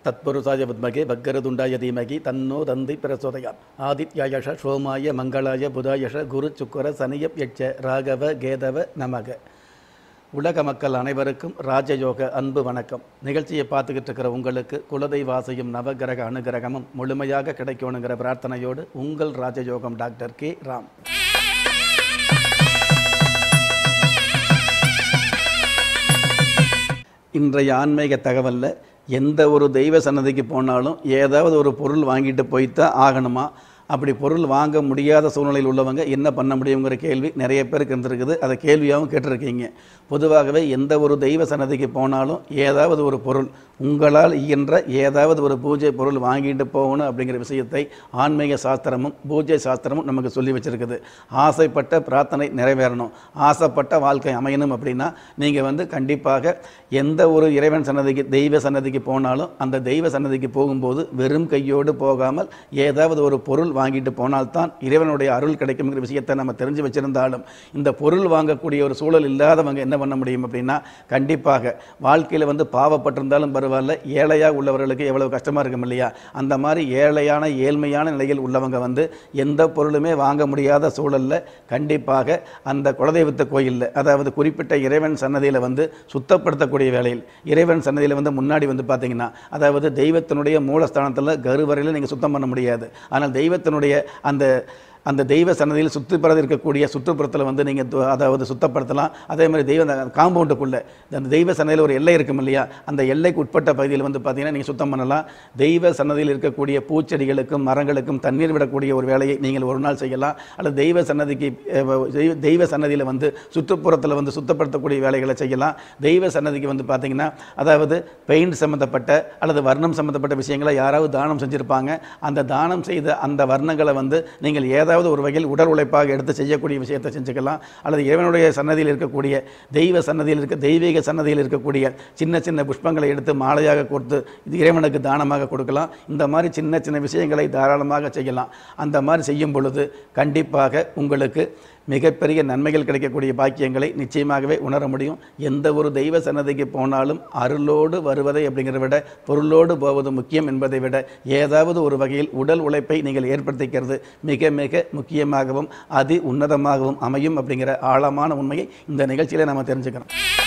தத்புருஷாய வித்மகே பக்கரதுண்டாய தீமகி தன்னோ தந்தி பிரசோதயாத் ஆதித்யாயஷ சோமாய மங்களாய புதாயஷ குரு சுக்கர சனியப் யட்ச ராகவ கேதவ நமக உலக மக்கள் அனைவருக்கும் ராஜயோக அன்பு வணக்கம் நிகழ்ச்சியை பார்த்துக்கிட்டு இருக்கிற உங்களுக்கு குலதெய்வாசையும் நவகிரக அனுகிரகமும் முழுமையாக கிடைக்கணுங்கிற பிரார்த்தனையோடு உங்கள் ராஜயோகம் டாக்டர் கே ராம் இன்றைய ஆன்மீக தகவலில் எந்த ஒரு தெய்வ சன்னதிக்கு போனாலும் ஏதாவது ஒரு பொருள் வாங்கிட்டு போய்த்தான் ஆகணுமா அப்படி பொருள் வாங்க முடியாத சூழ்நிலையில் உள்ளவங்க என்ன பண்ண முடியுங்கிற கேள்வி நிறைய பேருக்கு இருந்திருக்குது அதை கேள்வியாகவும் கேட்டிருக்கீங்க பொதுவாகவே எந்த ஒரு தெய்வ சன்னதிக்கு போனாலும் ஏதாவது ஒரு பொருள் உங்களால் இயன்ற ஏதாவது ஒரு பூஜை பொருள் வாங்கிட்டு போகணும் அப்படிங்கிற விஷயத்தை ஆன்மீக சாஸ்திரமும் பூஜை சாஸ்திரமும் நமக்கு சொல்லி வச்சிருக்குது ஆசைப்பட்ட பிரார்த்தனை நிறைவேறணும் ஆசைப்பட்ட வாழ்க்கை அமையணும் அப்படின்னா நீங்கள் வந்து கண்டிப்பாக எந்த ஒரு இறைவன் சன்னதிக்கு தெய்வ சன்னதிக்கு போனாலும் அந்த தெய்வ சன்னதிக்கு போகும்போது வெறும் கையோடு போகாமல் ஏதாவது ஒரு பொருள் வாங்கிட்டு போனால்தான் இறைவனுடைய அருள் கிடைக்குங்கிற விஷயத்தை நம்ம தெரிஞ்சு வச்சிருந்தாலும் இந்த பொருள் வாங்கக்கூடிய ஒரு சூழல் இல்லாதவங்க என்ன பண்ண முடியும் அப்படின்னா கண்டிப்பாக வாழ்க்கையில் வந்து பாவப்பட்டிருந்தாலும் பரவாயில்ல ஏழையாக உள்ளவர்களுக்கு எவ்வளவு கஷ்டமாக இருக்கும் இல்லையா அந்த மாதிரி ஏழையான ஏழ்மையான நிலையில் உள்ளவங்க வந்து எந்த பொருளுமே வாங்க முடியாத சூழலில் கண்டிப்பாக அந்த குலதெய்வத்த கோயிலில் அதாவது குறிப்பிட்ட இறைவன் சன்னதியில் வந்து சுத்தப்படுத்தக்கூடிய வேலையில் இறைவன் சன்னதியில் வந்து முன்னாடி வந்து பார்த்தீங்கன்னா அதாவது தெய்வத்தினுடைய மூலஸ்தானத்தில் கருவறையில் நீங்கள் சுத்தம் பண்ண முடியாது ஆனால் தெய்வத்தினுடைய அந்த அந்த தெய்வ சன்னதியில் சுற்றுப்புறது இருக்கக்கூடிய சுற்றுப்புறத்தில் வந்து நீங்கள் அதாவது சுத்தப்படுத்தலாம் அதே மாதிரி தெய்வ அந்த காம்பவுண்டுக்குள்ளே அந்த தெய்வ சன்னதியில் ஒரு எல்லை இருக்கும் இல்லையா அந்த எல்லைக்கு உட்பட்ட பகுதியில் வந்து பார்த்தீங்கன்னா நீங்கள் சுத்தம் பண்ணலாம் தெய்வ சன்னதியில் இருக்கக்கூடிய பூச்செடிகளுக்கும் மரங்களுக்கும் தண்ணீர் விடக்கூடிய ஒரு வேலையை நீங்கள் ஒரு நாள் செய்யலாம் அல்லது தெய்வ சன்னதிக்கு அஹ், தெய்வ- தெய்வ சன்னதியில் வந்து சுற்றுப்புறத்தில் வந்து சுத்தப்படுத்தக்கூடிய வேலைகளை செய்யலாம் தெய்வ சன்னதிக்கு வந்து பார்த்தீங்கன்னா அதாவது பெயிண்ட் சம்மந்தப்பட்ட அல்லது வர்ணம் சம்மந்தப்பட்ட விஷயங்களை யாராவது தானம் செஞ்சுருப்பாங்க அந்த தானம் செய்த அந்த வர்ணங்களை வந்து நீங்கள் ஏதாவது ஒரு வகையில் உடல் உழைப்பாக எடுத்து செய்யக்கூடிய விஷயத்தை செஞ்சுக்கலாம் அல்லது இறைவனுடைய சன்னதியில் இருக்கக்கூடிய தெய்வ சன்னதியில் இருக்க தெய்வீக சன்னதியில் இருக்கக்கூடிய சின்ன சின்ன புஷ்பங்களை எடுத்து மாலையாக கொடுத்து இது இறைவனுக்கு தானமாக கொடுக்கலாம் இந்த மாதிரி சின்ன சின்ன விஷயங்களை தாராளமாக செய்யலாம் அந்த மாதிரி செய்யும் பொழுது கண்டிப்பாக உங்களுக்கு மிகப்பெரிய நன்மைகள் கிடைக்கக்கூடிய பாக்கியங்களை நிச்சயமாகவே உணர முடியும் எந்த ஒரு தெய்வ சன்னதிக்கு போனாலும் அருளோடு வருவதை அப்படிங்கிறத விட பொருளோடு போவது முக்கியம் என்பதை விட ஏதாவது ஒரு வகையில் உடல் உழைப்பை நீங்கள் ஏற்படுத்திக்கிறது மிக மிக முக்கியமாகவும் அதி உன்னதமாகவும் அமையும் அப்படிங்கிற ஆழமான உண்மையை இந்த நிகழ்ச்சியில் நம்ம தெரிஞ்சுக்கிறோம்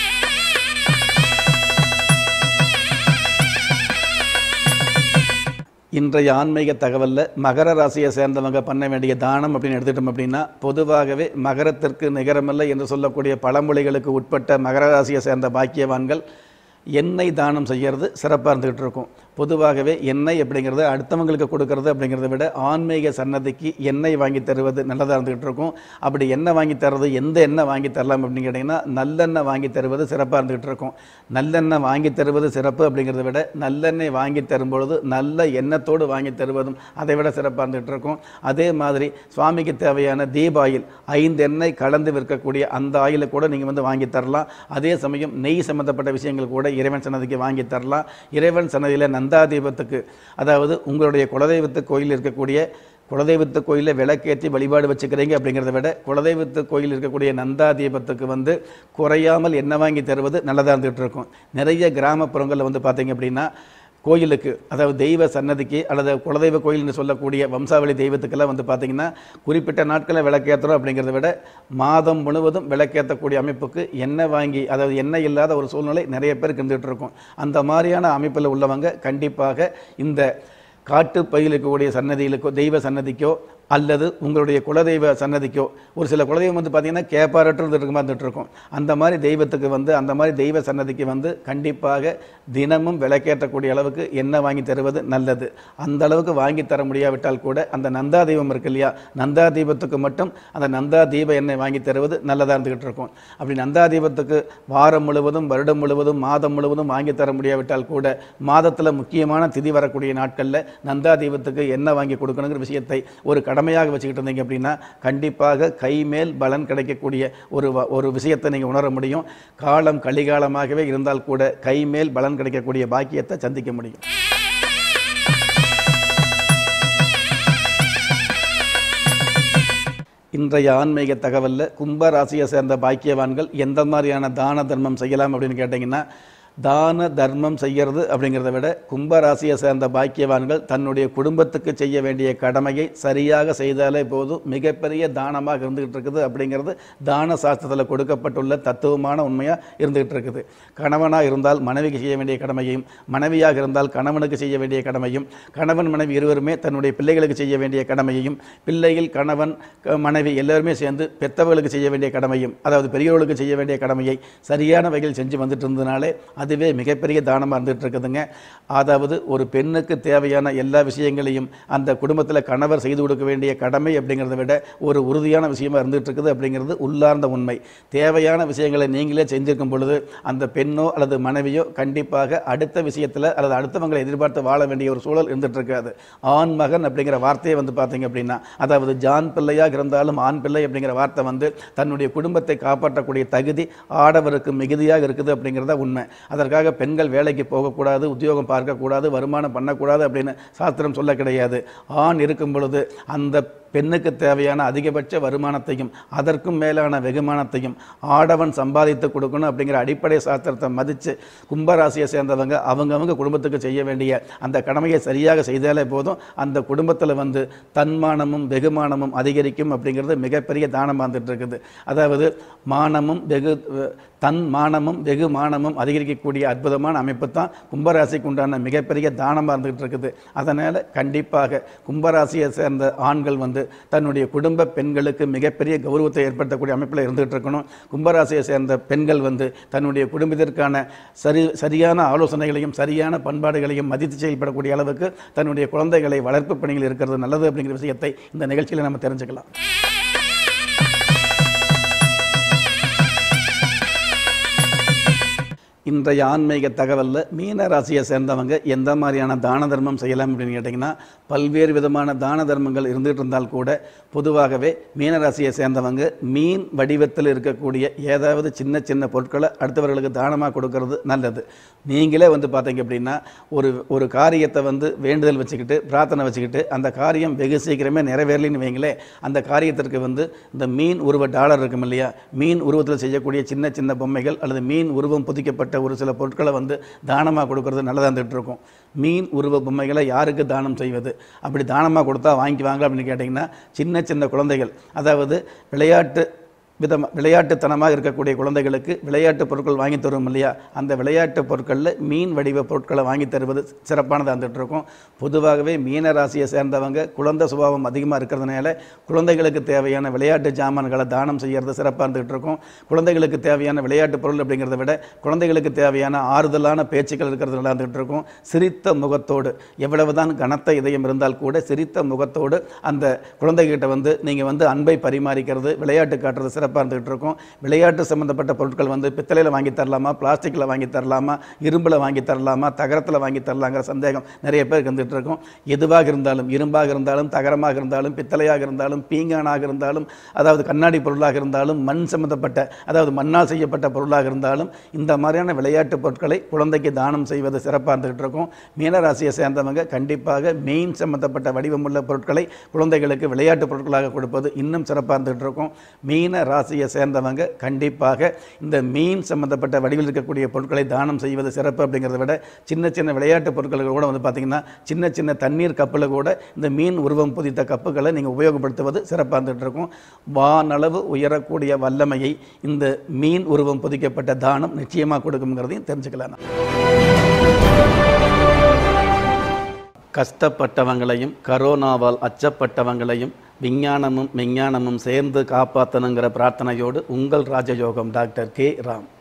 இன்றைய ஆன்மீக தகவலில் மகர ராசியை சேர்ந்தவங்க பண்ண வேண்டிய தானம் அப்படின்னு எடுத்துட்டோம் அப்படின்னா பொதுவாகவே மகரத்திற்கு நிகரமில்லை என்று சொல்லக்கூடிய பழமொழிகளுக்கு உட்பட்ட மகர ராசியை சேர்ந்த பாக்கியவான்கள் எண்ணெய் தானம் செய்கிறது சிறப்பாக இருந்துகிட்டு இருக்கும் பொதுவாகவே எண்ணெய் அப்படிங்கிறது அடுத்தவங்களுக்கு கொடுக்கறது அப்படிங்கிறத விட ஆன்மீக சன்னதிக்கு எண்ணெய் வாங்கி தருவது நல்லதாக இருந்துகிட்டு இருக்கும் அப்படி எண்ணெய் வாங்கி தர்றது எந்த எண்ணெய் வாங்கி தரலாம் அப்படின்னு கேட்டிங்கன்னா நல்லெண்ணெய் வாங்கி தருவது சிறப்பாக இருந்துகிட்டு இருக்கும் நல்லெண்ணெய் வாங்கி தருவது சிறப்பு அப்படிங்கிறத விட நல்லெண்ணெய் வாங்கி தரும்பொழுது நல்ல எண்ணத்தோடு வாங்கி தருவதும் அதை விட சிறப்பாக இருந்துகிட்டு இருக்கும் அதே மாதிரி சுவாமிக்கு தேவையான தீப ஆயில் ஐந்து எண்ணெய் கலந்து விற்கக்கூடிய அந்த ஆயிலை கூட நீங்கள் வந்து வாங்கி தரலாம் அதே சமயம் நெய் சம்மந்தப்பட்ட விஷயங்கள் கூட இறைவன் சன்னதிக்கு வாங்கி தரலாம் இறைவன் சன்னதியில் நந்தாதீபத்துக்கு அதாவது உங்களுடைய குலதெய்வத்து கோயில் இருக்கக்கூடிய குலதெய்வத்து கோயிலில் விளக்கேற்றி வழிபாடு வச்சுக்கிறீங்க அப்படிங்கிறத விட குலதெய்வத்து கோயில் இருக்கக்கூடிய நந்தா தீபத்துக்கு வந்து குறையாமல் எண்ணெய் வாங்கி தருவது நல்லதாக இருந்துகிட்டு இருக்கும் நிறைய கிராமப்புறங்களில் வந்து பார்த்தீங்க அப்படின்னா கோயிலுக்கு அதாவது தெய்வ சன்னதிக்கு அல்லது குலதெய்வ கோயில்னு சொல்லக்கூடிய வம்சாவளி தெய்வத்துக்கெல்லாம் வந்து பார்த்திங்கன்னா குறிப்பிட்ட நாட்களில் விளக்கேற்றுறோம் அப்படிங்கிறத விட மாதம் முழுவதும் விளக்கேற்றக்கூடிய அமைப்புக்கு எண்ணெய் வாங்கி அதாவது எண்ணெய் இல்லாத ஒரு சூழ்நிலை நிறைய பேருக்கு இருந்துகிட்டு இருக்கும் அந்த மாதிரியான அமைப்பில் உள்ளவங்க கண்டிப்பாக இந்த காட்டு பகுதியில் இருக்கக்கூடிய சன்னதிகளுக்கோ தெய்வ சன்னதிக்கோ அல்லது உங்களுடைய குலதெய்வ சன்னதிக்கோ ஒரு சில குலதெய்வம் வந்து பார்த்தீங்கன்னா கேப்பாரற்றது இருக்க மாதிரி இருந்துட்டு இருக்கும் அந்த மாதிரி தெய்வத்துக்கு வந்து அந்த மாதிரி தெய்வ சன்னதிக்கு வந்து கண்டிப்பாக தினமும் விளக்கேற்றக்கூடிய அளவுக்கு எண்ணெய் வாங்கி தருவது நல்லது அந்த அளவுக்கு வாங்கி தர முடியாவிட்டால் கூட அந்த நந்தா தெய்வம் இருக்கு இல்லையா நந்தா தீபத்துக்கு மட்டும் அந்த நந்தா தீப எண்ணெய் வாங்கி தருவது நல்லதாக இருந்துகிட்டு இருக்கும் அப்படி நந்தா தீபத்துக்கு வாரம் முழுவதும் வருடம் முழுவதும் மாதம் முழுவதும் வாங்கி தர முடியாவிட்டால் கூட மாதத்தில் முக்கியமான திதி வரக்கூடிய நாட்களில் நந்தா தீபத்துக்கு எண்ணெய் வாங்கி கொடுக்கணுங்கிற விஷயத்தை ஒரு கடமையாக வச்சுக்கிட்டு இருந்தீங்க அப்படின்னா கண்டிப்பாக கைமேல் பலன் கிடைக்கக்கூடிய ஒரு வ- ஒரு விஷயத்தை நீங்கள் உணர முடியும் காலம் கலிகாலமாகவே இருந்தால் கூட கைமேல் பலன் கிடைக்கக்கூடிய பாக்கியத்தை சந்திக்க முடியும் இன்றைய ஆன்மீக தகவலில் கும்ப ராசியை சேர்ந்த பாக்கியவான்கள் எந்த மாதிரியான தான தர்மம் செய்யலாம் அப்படின்னு கேட்டிங்கன்னா தான தர்மம் செய்யறது அப்படிங்கிறத விட கும்பராசியை சேர்ந்த பாக்கியவான்கள் தன்னுடைய குடும்பத்துக்கு செய்ய வேண்டிய கடமையை சரியாக செய்தாலே போதும் மிகப்பெரிய தானமாக இருந்துகிட்டு இருக்குது அப்படிங்கிறது தான சாஸ்திரத்தில் கொடுக்கப்பட்டுள்ள தத்துவமான உண்மையாக இருந்துகிட்டு இருக்குது கணவனாக இருந்தால் மனைவிக்கு செய்ய வேண்டிய கடமையும் மனைவியாக இருந்தால் கணவனுக்கு செய்ய வேண்டிய கடமையும் கணவன் மனைவி இருவருமே தன்னுடைய பிள்ளைகளுக்கு செய்ய வேண்டிய கடமையையும் பிள்ளைகள் கணவன் க- மனைவி எல்லாருமே சேர்ந்து பெத்தவர்களுக்கு செய்ய வேண்டிய கடமையும் அதாவது பெரியவர்களுக்கு செய்ய வேண்டிய கடமையை சரியான வகையில் செஞ்சு வந்துட்டு இருந்ததுனாலே அதுவே மிகப்பெரிய தானமாக இருந்துகிட்டு இருக்குதுங்க அதாவது ஒரு பெண்ணுக்கு தேவையான எல்லா விஷயங்களையும் அந்த குடும்பத்தில் கணவர் செய்து கொடுக்க வேண்டிய கடமை அப்படிங்கிறத விட ஒரு உறுதியான விஷயமா இருந்துகிட்டு இருக்குது அப்படிங்கிறது உள்ளார்ந்த உண்மை தேவையான விஷயங்களை நீங்களே செஞ்சிருக்கும் பொழுது அந்த பெண்ணோ அல்லது மனைவியோ கண்டிப்பாக அடுத்த விஷயத்தில் அல்லது அடுத்தவங்களை எதிர்பார்த்து வாழ வேண்டிய ஒரு சூழல் இருந்துட்டு இருக்காது ஆண் மகன் அப்படிங்கிற வார்த்தையை வந்து பார்த்தீங்க அப்படின்னா அதாவது ஜான் பிள்ளையாக இருந்தாலும் ஆண் பிள்ளை அப்படிங்கிற வார்த்தை வந்து தன்னுடைய குடும்பத்தை காப்பாற்றக்கூடிய தகுதி ஆடவருக்கு மிகுதியாக இருக்குது அப்படிங்கிறத உண்மை அதற்காக பெண்கள் வேலைக்கு போகக்கூடாது உத்தியோகம் பார்க்கக்கூடாது வருமானம் பண்ணக்கூடாது அப்படின்னு சாஸ்திரம் சொல்ல கிடையாது ஆண் இருக்கும் பொழுது அந்த பெண்ணுக்கு தேவையான அதிகபட்ச வருமானத்தையும் அதற்கும் மேலான வெகுமானத்தையும் ஆடவன் சம்பாதித்து கொடுக்கணும் அப்படிங்கிற அடிப்படை சாஸ்திரத்தை மதித்து கும்பராசியை சேர்ந்தவங்க அவங்கவங்க குடும்பத்துக்கு செய்ய வேண்டிய அந்த கடமையை சரியாக செய்தாலே போதும் அந்த குடும்பத்தில் வந்து தன்மானமும் வெகுமானமும் அதிகரிக்கும் அப்படிங்கிறது மிகப்பெரிய தானமாக வந்துட்டு இருக்குது அதாவது மானமும் வெகு தன் மானமும் வெகு மானமும் அதிகரிக்கக்கூடிய அற்புதமான அமைப்பு தான் கும்பராசிக்கு உண்டான மிகப்பெரிய தானமாக இருந்துகிட்டு இருக்குது அதனால் கண்டிப்பாக கும்பராசியை சேர்ந்த ஆண்கள் வந்து தன்னுடைய குடும்ப பெண்களுக்கு மிகப்பெரிய கௌரவத்தை ஏற்படுத்தக்கூடிய அமைப்பில் இருந்துகிட்டு இருக்கணும் கும்பராசியை சேர்ந்த பெண்கள் வந்து தன்னுடைய குடும்பத்திற்கான சரி சரியான ஆலோசனைகளையும் சரியான பண்பாடுகளையும் மதித்து செயல்படக்கூடிய அளவுக்கு தன்னுடைய குழந்தைகளை வளர்ப்பு பணியில் இருக்கிறது நல்லது அப்படிங்கிற விஷயத்தை இந்த நிகழ்ச்சியில் நம்ம தெரிஞ்சுக்கலாம் இன்றைய ஆன்மீக தகவலில் மீன ராசியை சேர்ந்தவங்க எந்த மாதிரியான தான தர்மம் செய்யலாம் அப்படின்னு கேட்டிங்கன்னா பல்வேறு விதமான தான தர்மங்கள் இருந்துகிட்டு இருந்தால் கூட பொதுவாகவே மீன ராசியை சேர்ந்தவங்க மீன் வடிவத்தில் இருக்கக்கூடிய ஏதாவது சின்ன சின்ன பொருட்களை அடுத்தவர்களுக்கு தானமாக கொடுக்கறது நல்லது நீங்களே வந்து பார்த்தீங்க அப்படின்னா ஒரு ஒரு காரியத்தை வந்து வேண்டுதல் வச்சுக்கிட்டு பிரார்த்தனை வச்சுக்கிட்டு அந்த காரியம் வெகு சீக்கிரமே நிறைவேறலின்னு வைங்களே அந்த காரியத்திற்கு வந்து இந்த மீன் உருவ டாலர் இருக்கும் இல்லையா மீன் உருவத்தில் செய்யக்கூடிய சின்ன சின்ன பொம்மைகள் அல்லது மீன் உருவம் புதிக்கப்பட்ட ஒரு சில பொருட்களை வந்து தானமாக கொடுக்கறது நல்லதாக இருந்துகிட்டு இருக்கும் மீன் உருவ பொம்மைகளை யாருக்கு தானம் செய்வது அப்படி தானமாக கொடுத்தா வாங்கிக்குவாங்க அப்படின்னு கேட்டிங்கன்னா சின்ன சின்ன குழந்தைகள் அதாவது விளையாட்டு விதமாக விளையாட்டுத்தனமாக இருக்கக்கூடிய குழந்தைகளுக்கு விளையாட்டு பொருட்கள் வாங்கி தரும் இல்லையா அந்த விளையாட்டு பொருட்களில் மீன் வடிவ பொருட்களை வாங்கி தருவது சிறப்பானதாக இருந்துகிட்டு இருக்கும் பொதுவாகவே மீன ராசியை சேர்ந்தவங்க குழந்தை சுபாவம் அதிகமாக இருக்கிறதுனால குழந்தைகளுக்கு தேவையான விளையாட்டு ஜாமான்களை தானம் செய்கிறது சிறப்பாக இருந்துகிட்டு இருக்கும் குழந்தைகளுக்கு தேவையான விளையாட்டு பொருள் அப்படிங்கிறத விட குழந்தைகளுக்கு தேவையான ஆறுதலான பேச்சுக்கள் இருக்கிறது நல்லா இருந்துகிட்டு இருக்கும் சிரித்த முகத்தோடு எவ்வளவுதான் கனத்த இதயம் இருந்தால் கூட சிரித்த முகத்தோடு அந்த குழந்தைகிட்ட வந்து நீங்கள் வந்து அன்பை பரிமாறிக்கிறது விளையாட்டு காட்டுறது சிறப்பாக இருந்துகிட்டு இருக்கும் விளையாட்டு சம்மந்தப்பட்ட பொருட்கள் வந்து பித்தளையில் வாங்கி தரலாமா பிளாஸ்டிக்கில் வாங்கி தரலாமா இரும்பில் வாங்கி தரலாமா தகரத்தில் வாங்கி தரலாங்கிற சந்தேகம் நிறைய பேருக்கு இருந்துகிட்டு இருக்கும் எதுவாக இருந்தாலும் இரும்பாக இருந்தாலும் தகரமாக இருந்தாலும் பித்தளையாக இருந்தாலும் பீங்கானாக இருந்தாலும் அதாவது கண்ணாடி பொருளாக இருந்தாலும் மண் சம்மந்தப்பட்ட அதாவது மண்ணால் செய்யப்பட்ட பொருளாக இருந்தாலும் இந்த மாதிரியான விளையாட்டு பொருட்களை குழந்தைக்கு தானம் செய்வது சிறப்பாக இருந்துகிட்டு இருக்கும் மீனராசியை சேர்ந்தவங்க கண்டிப்பாக மெயின் சம்மந்தப்பட்ட வடிவமுள்ள பொருட்களை குழந்தைகளுக்கு விளையாட்டு பொருட்களாக கொடுப்பது இன்னும் சிறப்பாக இருந்துகிட்டு இருக்கும் மீன ராசியை சேர்ந்தவங்க கண்டிப்பாக இந்த மீன் சம்மந்தப்பட்ட வடிவில் இருக்கக்கூடிய பொருட்களை தானம் செய்வது சிறப்பு அப்படிங்கிறத விட சின்ன சின்ன விளையாட்டு பொருட்கள் கூட வந்து பார்த்திங்கன்னா சின்ன சின்ன தண்ணீர் கப்பில் கூட இந்த மீன் உருவம் புதித்த கப்புகளை நீங்கள் உபயோகப்படுத்துவது சிறப்பாக இருந்துகிட்டு இருக்கும் வானளவு உயரக்கூடிய வல்லமையை இந்த மீன் உருவம் புதிக்கப்பட்ட தானம் நிச்சயமாக கொடுக்குங்கிறதையும் தெரிஞ்சுக்கலாம் கஷ்டப்பட்டவங்களையும் கரோனாவால் அச்சப்பட்டவங்களையும் விஞ்ஞானமும் விஞ்ஞானமும் சேர்ந்து காப்பாற்றணுங்கிற பிரார்த்தனையோடு உங்கள் ராஜயோகம் டாக்டர் கே ராம்